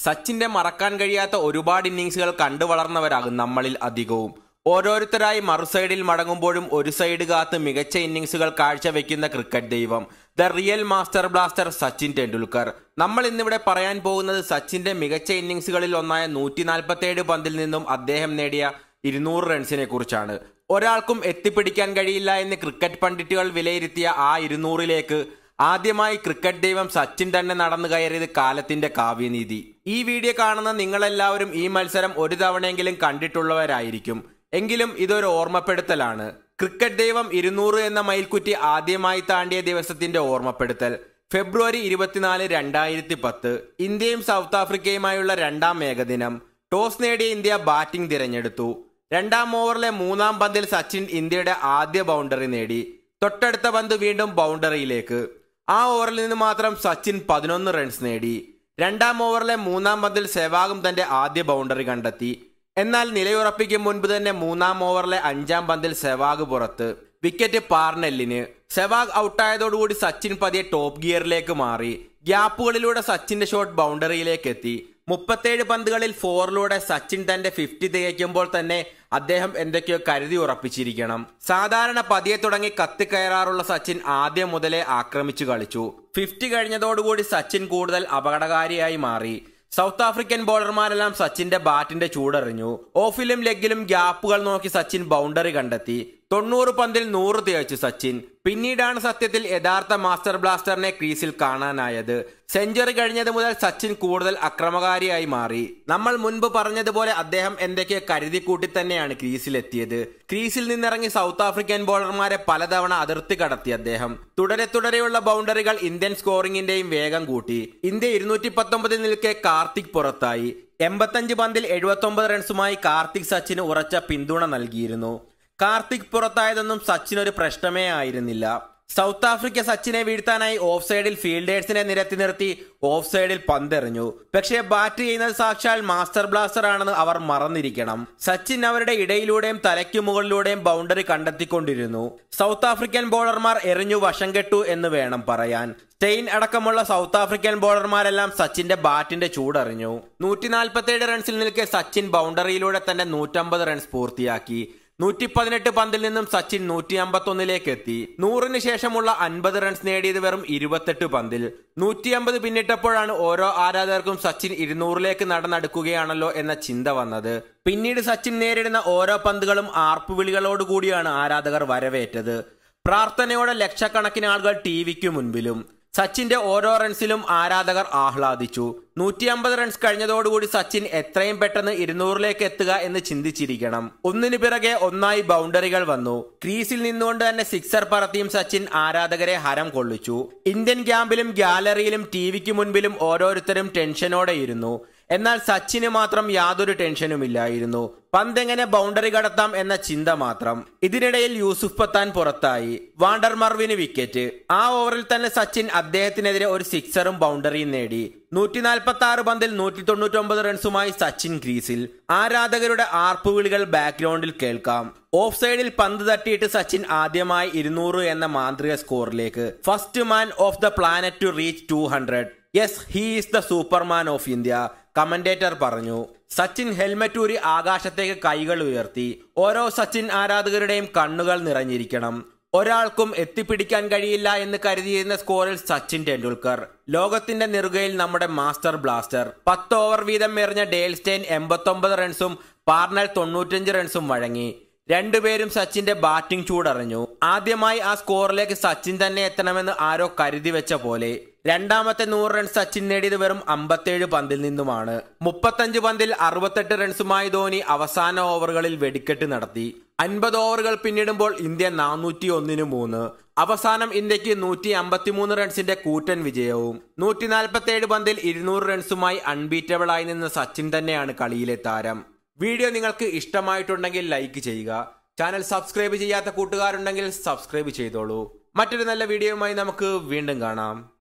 സച്ചിന്റെ മറക്കാൻ കഴിയാത്ത ഒരുപാട് ഇന്നിങ്സുകൾ കണ്ടു വളർന്നവരാകും നമ്മളിൽ അധികവും ഓരോരുത്തരായി മറുസൈഡിൽ മടങ്ങുമ്പോഴും ഒരു സൈഡ് കാത്ത് മികച്ച ഇന്നിങ്സുകൾ കാഴ്ചവെക്കുന്ന ക്രിക്കറ്റ് ദൈവം the real master blaster Sachin Tendulkar നമ്മൾ ഇന്നിവിടെ പറയാൻ പോകുന്നത് സച്ചിന്റെ മികച്ച ഇന്നിങ്സുകളിൽ ഒന്നായ നൂറ്റി നാൽപ്പത്തേഴ് പന്തിൽ നിന്നും അദ്ദേഹം നേടിയ ഇരുന്നൂറ് റൺസിനെ കുറിച്ചാണ് ഒരാൾക്കും എത്തിപ്പിടിക്കാൻ കഴിയില്ല എന്ന് ക്രിക്കറ്റ് പണ്ഡിറ്റുകൾ വിലയിരുത്തിയ ആ ഇരുന്നൂറിലേക്ക് ആദ്യമായി ക്രിക്കറ്റ് ദൈവം സച്ചിൻ തന്നെ നടന്നു കയറിയത് കാലത്തിന്റെ കാവ്യനീതി ഈ വീഡിയോ കാണുന്ന നിങ്ങളെല്ലാവരും ഈ മത്സരം ഒരു തവണയെങ്കിലും കണ്ടിട്ടുള്ളവരായിരിക്കും എങ്കിലും ഇതൊരു ഓർമ്മപ്പെടുത്തലാണ് ക്രിക്കറ്റ് ദൈവം ഇരുന്നൂറ് എന്ന മയിൽക്കുറ്റി ആദ്യമായി താണ്ടിയ ദിവസത്തിന്റെ ഓർമ്മപ്പെടുത്തൽ ഫെബ്രുവരി ഇരുപത്തിനാല് രണ്ടായിരത്തി പത്ത് ഇന്ത്യയും സൗത്ത് ആഫ്രിക്കയുമായുള്ള രണ്ടാം ഏകദിനം ടോസ് നേടിയ ഇന്ത്യ ബാറ്റിംഗ് തിരഞ്ഞെടുത്തു രണ്ടാം ഓവറിലെ മൂന്നാം പന്തിൽ സച്ചിൻ ഇന്ത്യയുടെ ആദ്യ ബൗണ്ടറി നേടി തൊട്ടടുത്ത പന്ത് വീണ്ടും ബൗണ്ടറിയിലേക്ക് ആ ഓവറിൽ നിന്ന് മാത്രം സച്ചിൻ പതിനൊന്ന് റൺസ് നേടി രണ്ടാം ഓവറിലെ മൂന്നാം പന്തിൽ സെവാഗും തന്റെ ആദ്യ ബൗണ്ടറി കണ്ടെത്തി എന്നാൽ നിലയുറപ്പിക്കും മുൻപ് തന്നെ മൂന്നാം ഓവറിലെ അഞ്ചാം പന്തിൽ സെവാഗ് പുറത്ത് വിക്കറ്റ് പാർനെല്ലിന് സെവാഗ് ഔട്ടായതോടുകൂടി സച്ചിൻ പതിയെ ടോപ്പ് ഗിയറിലേക്ക് മാറി ഗ്യാപ്പുകളിലൂടെ സച്ചിന്റെ ഷോട്ട് ബൗണ്ടറിയിലേക്ക് എത്തി മുപ്പത്തേഴ് പന്തുകളിൽ ഫോറിലൂടെ സച്ചിൻ തന്റെ ഫിഫ്റ്റി തികയ്ക്കുമ്പോൾ തന്നെ അദ്ദേഹം എന്തൊക്കെയോ കരുതി ഉറപ്പിച്ചിരിക്കണം സാധാരണ പതിയെ തുടങ്ങി കത്തിക്കയറാറുള്ള സച്ചിൻ ആദ്യം മുതലേ ആക്രമിച്ചു കളിച്ചു ഫിഫ്റ്റി കഴിഞ്ഞതോടുകൂടി സച്ചിൻ കൂടുതൽ അപകടകാരിയായി മാറി സൗത്ത് ആഫ്രിക്കൻ ബോളർമാരെല്ലാം സച്ചിന്റെ ബാറ്റിന്റെ ചൂടറിഞ്ഞു ഓഫിലും ലെഗിലും ഗ്യാപ്പുകൾ നോക്കി സച്ചിൻ ബൗണ്ടറി കണ്ടെത്തി തൊണ്ണൂറ് പന്തിൽ നൂറ് തികച്ചു സച്ചിൻ പിന്നീടാണ് സത്യത്തിൽ യഥാർത്ഥ മാസ്റ്റർ ബ്ലാസ്റ്ററിനെ ക്രീസിൽ കാണാനായത് സെഞ്ചുറി കഴിഞ്ഞത് മുതൽ സച്ചിൻ കൂടുതൽ അക്രമകാരിയായി മാറി നമ്മൾ മുൻപ് പറഞ്ഞതുപോലെ അദ്ദേഹം എന്തൊക്കെ കരുതിക്കൂട്ടി തന്നെയാണ് ക്രീസിലെത്തിയത് ക്രീസിൽ നിന്നിറങ്ങി സൗത്ത് ആഫ്രിക്കൻ ബോളർമാരെ പലതവണ അതിർത്തി കടത്തി അദ്ദേഹം തുടരെ തുടരെയുള്ള ബൗണ്ടറികൾ ഇന്ത്യൻ സ്കോറിംഗിന്റെയും വേഗം കൂട്ടി ഇന്ത്യ ഇരുന്നൂറ്റി പത്തൊമ്പതിൽ നിൽക്കെ കാർത്തിക് പുറത്തായി എൺപത്തഞ്ച് പന്തിൽ എഴുപത്തി ഒമ്പത് റൺസുമായി കാർത്തിക് സച്ചിന് ഉറച്ച പിന്തുണ നൽകിയിരുന്നു കാർത്തിക് പുറത്തായതൊന്നും സച്ചിൻ ഒരു പ്രശ്നമേ ആയിരുന്നില്ല സൗത്ത് ആഫ്രിക്ക സച്ചിനെ വീഴ്ത്താനായി ഓഫ് സൈഡിൽ ഫീൽഡേഴ്സിനെ നിരത്തി നിർത്തി ഓഫ് സൈഡിൽ പന്തെറിഞ്ഞു പക്ഷേ ബാറ്റ് ചെയ്യുന്നത് സാക്ഷാൽ മാസ്റ്റർ ബ്ലാസ്റ്റർ ആണെന്ന് അവർ മറന്നിരിക്കണം സച്ചിൻ അവരുടെ ഇടയിലൂടെയും തലയ്ക്കു മുകളിലൂടെയും ബൗണ്ടറി കണ്ടെത്തിക്കൊണ്ടിരുന്നു സൗത്ത് ആഫ്രിക്കൻ ബോളർമാർ എറിഞ്ഞു വശം കെട്ടു എന്ന് വേണം പറയാൻ സ്റ്റെയിൻ അടക്കമുള്ള സൗത്ത് ആഫ്രിക്കൻ ബോളർമാരെല്ലാം സച്ചിന്റെ ബാറ്റിന്റെ ചൂടറിഞ്ഞു നൂറ്റി നാൽപ്പത്തേഴ് റൺസിൽ നിൽക്കെ സച്ചിൻ ബൗണ്ടറിയിലൂടെ തന്നെ നൂറ്റമ്പത് റൺസ് പൂർത്തിയാക്കി നൂറ്റി പതിനെട്ട് പന്തിൽ നിന്നും സച്ചിൻ നൂറ്റി അമ്പത്തൊന്നിലേക്ക് എത്തി നൂറിന് ശേഷമുള്ള അൻപത് റൺസ് നേടിയത് വെറും ഇരുപത്തെട്ട് പന്തിൽ നൂറ്റി അമ്പത് പിന്നിട്ടപ്പോഴാണ് ഓരോ ആരാധകർക്കും സച്ചിൻ ഇരുന്നൂറിലേക്ക് നടന്നെടുക്കുകയാണല്ലോ എന്ന ചിന്ത വന്നത് പിന്നീട് സച്ചിൻ നേരിടുന്ന ഓരോ പന്തുകളും ആർപ്പുവിളികളോടുകൂടിയാണ് ആരാധകർ വരവേറ്റത് പ്രാർത്ഥനയോടെ ലക്ഷക്കണക്കിന് ആളുകൾ ടി വിക്ക് മുൻപിലും സച്ചിന്റെ ഓരോ റൺസിലും ആരാധകർ ആഹ്ലാദിച്ചു നൂറ്റി അമ്പത് റൺസ് കഴിഞ്ഞതോടുകൂടി സച്ചിൻ എത്രയും പെട്ടെന്ന് ഇരുന്നൂറിലേക്ക് എത്തുക എന്ന് ചിന്തിച്ചിരിക്കണം ഒന്നിനു പിറകെ ഒന്നായി ബൗണ്ടറികൾ വന്നു ക്രീസിൽ നിന്നുകൊണ്ട് തന്നെ സിക്സർ പറത്തിയും സച്ചിൻ ആരാധകരെ ഹരം കൊള്ളിച്ചു ഇന്ത്യൻ ക്യാമ്പിലും ഗ്യാലറിയിലും ടി വിക്ക് മുൻപിലും ഓരോരുത്തരും ടെൻഷനോടെ ഇരുന്നു എന്നാൽ സച്ചിന് മാത്രം യാതൊരു ടെൻഷനുമില്ലായിരുന്നു പന്തെങ്ങനെ ബൗണ്ടറി കടത്താം എന്ന ചിന്ത മാത്രം ഇതിനിടയിൽ യൂസുഫ് പത്താൻ പുറത്തായി വാണ്ടർ മർവിന് വിക്കറ്റ് ആ ഓവറിൽ തന്നെ സച്ചിൻ അദ്ദേഹത്തിനെതിരെ ഒരു സിക്സറും ബൗണ്ടറിയും നേടി നൂറ്റി നാൽപ്പത്തി ആറ് പന്തിൽ നൂറ്റി തൊണ്ണൂറ്റി ഒമ്പത് റൺസുമായി സച്ചിൻ ക്രീസിൽ ആരാധകരുടെ ആർപ്പുവിളികൾ ബാക്ക്ഗ്രൗണ്ടിൽ കേൾക്കാം ഓഫ് സൈഡിൽ പന്ത് തട്ടിയിട്ട് സച്ചിൻ ആദ്യമായി ഇരുന്നൂറ് എന്ന മാന്ത്രിക സ്കോറിലേക്ക് first man of the planet to reach two hundred yes he is the superman of India commentator പറഞ്ഞു സച്ചിൻ ഹെൽമറ്റ് ഊരി ആകാശത്തേക്ക് കൈകൾ ഉയർത്തി ഓരോ സച്ചിൻ ആരാധകരുടെയും കണ്ണുകൾ നിറഞ്ഞിരിക്കണം ഒരാൾക്കും എത്തിപ്പിടിക്കാൻ കഴിയില്ല എന്ന് കരുതിയിരുന്ന സ്കോറിൽ സച്ചിൻ ടെണ്ടുൽക്കർ ലോകത്തിന്റെ നെറുകയിൽ നമ്മുടെ മാസ്റ്റർ ബ്ലാസ്റ്റർ പത്ത് ഓവർ വീതം എറിഞ്ഞ ഡേൽസ്റ്റൈൻ എൺപത്തൊമ്പത് റൺസും പാർണൽ തൊണ്ണൂറ്റഞ്ച് റൺസും വഴങ്ങി രണ്ടുപേരും സച്ചിന്റെ ബാറ്റിംഗ് ചൂടറിഞ്ഞു ആദ്യമായി ആ സ്കോറിലേക്ക് സച്ചിൻ തന്നെ എത്തണമെന്ന് ആരോ കരുതി വെച്ച പോലെ രണ്ടാമത്തെ നൂറ് റൺസ് സച്ചിൻ നേടിയത് വെറും അമ്പത്തേഴ് പന്തിൽ നിന്നുമാണ് മുപ്പത്തഞ്ച് പന്തിൽ അറുപത്തെട്ട് റൺസുമായി ധോനി അവസാന ഓവറുകളിൽ വെടിക്കെട്ട് നടത്തി അൻപത് ഓവറുകൾ പിന്നിടുമ്പോൾ ഇന്ത്യ നാനൂറ്റി ഒന്നിന് മൂന്ന് അവസാനം ഇന്ത്യക്ക് നൂറ്റി അമ്പത്തിമൂന്ന് റൺസിന്റെ കൂറ്റൻ വിജയവും നൂറ്റി നാൽപ്പത്തേഴ് പന്തിൽ ഇരുന്നൂറ് റൺസുമായി അൺബീറ്റബിൾ ആയി നിന്ന സച്ചിൻ തന്നെയാണ് കളിയിലെ താരം വീഡിയോ നിങ്ങൾക്ക് ഇഷ്ടമായിട്ടുണ്ടെങ്കിൽ ലൈക്ക് ചെയ്യുക ചാനൽ സബ്സ്ക്രൈബ് ചെയ്യാത്ത കൂട്ടുകാരുണ്ടെങ്കിൽ സബ്സ്ക്രൈബ് ചെയ്തോളൂ മറ്റൊരു നല്ല വീഡിയോയുമായി നമുക്ക് വീണ്ടും കാണാം